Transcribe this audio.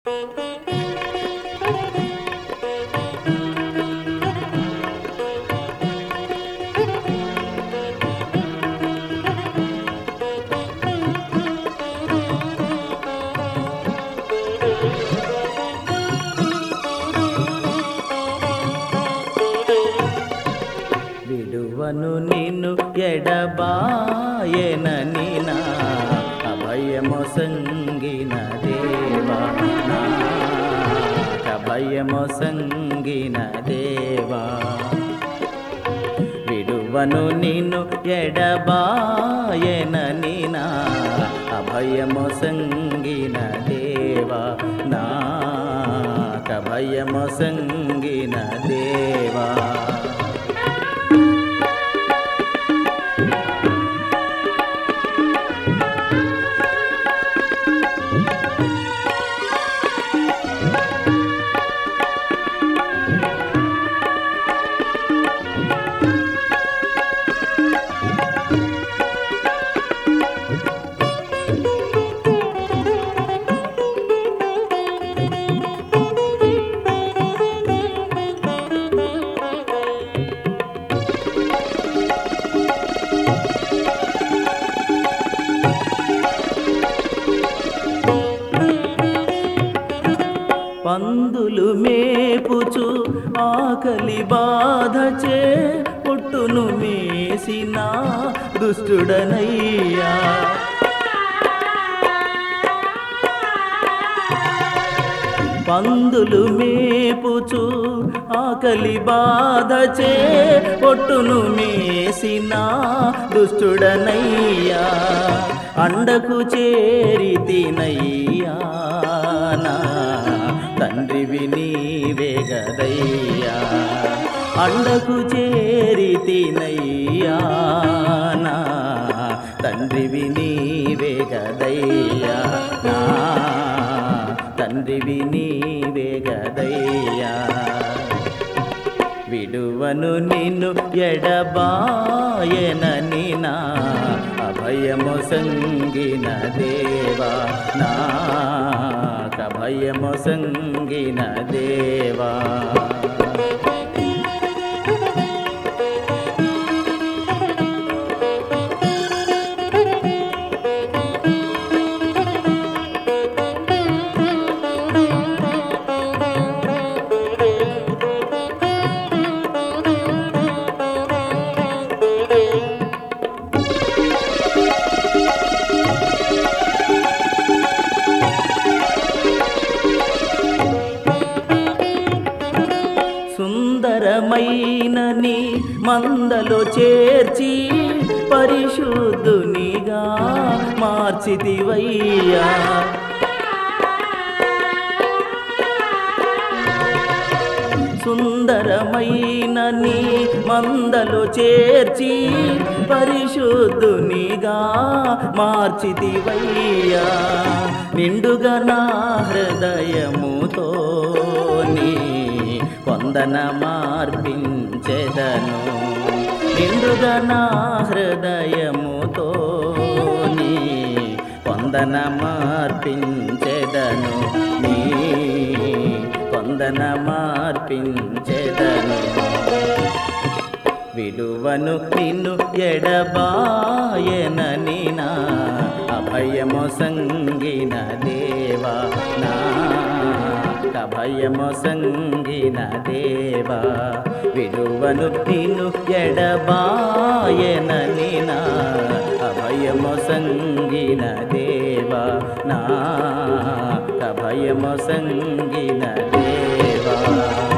విడువను నిన్ను ఎడబాయనని నా అభయము సంగిన దేవా నా అభయము సంగిన దేవా విడువను నిన్ను ఎడబాయనని నా అభయము సంగిన దేవా నా కభయము సంగిన దేవా పందులు మేపుచు ఆకలి బాధచే పొట్టును మేసిన దుష్టుడనయ్యా పందులు మేపుచు ఆకలి బాధచే పొట్టును మేసిన దుష్టుడనయ్యా అండకు చేరి తినయ్యా నా తండ్రివి నీవే గదయ్యా అండకు చేరి తినయ్యా నా తండ్రివి నీవే గదయ్యా నా తండ్రివి నీవే గదయ్యా విడువను నిన్ను ఎడబాయనని నా అభయము సంగిన దేవా నా కభయము సంగిన దేవా సుందరమైన నీ మందలో చేర్చి పరిశుద్ధునిగా మార్చితివయ్యా సుందరమైన నీ మందలో చేర్చి పరిశుద్ధునిగా మార్చితివయ్యా నిండుగా నా హృదయముతో నీ వందన మార్పించెదను నిండుగా నా హృదయముతో నీ వందన మార్పించెదను నీ వందన మార్పించెదను విడువను నిన్ను ఎడబాయనని నా అభయము సంగిన దేవా నా అభయము సంగిన దేవా విడువను నిన్ను ఎడబాయనని నా అభయము సంగిన దేవా నా అభయము సంగిన దేవా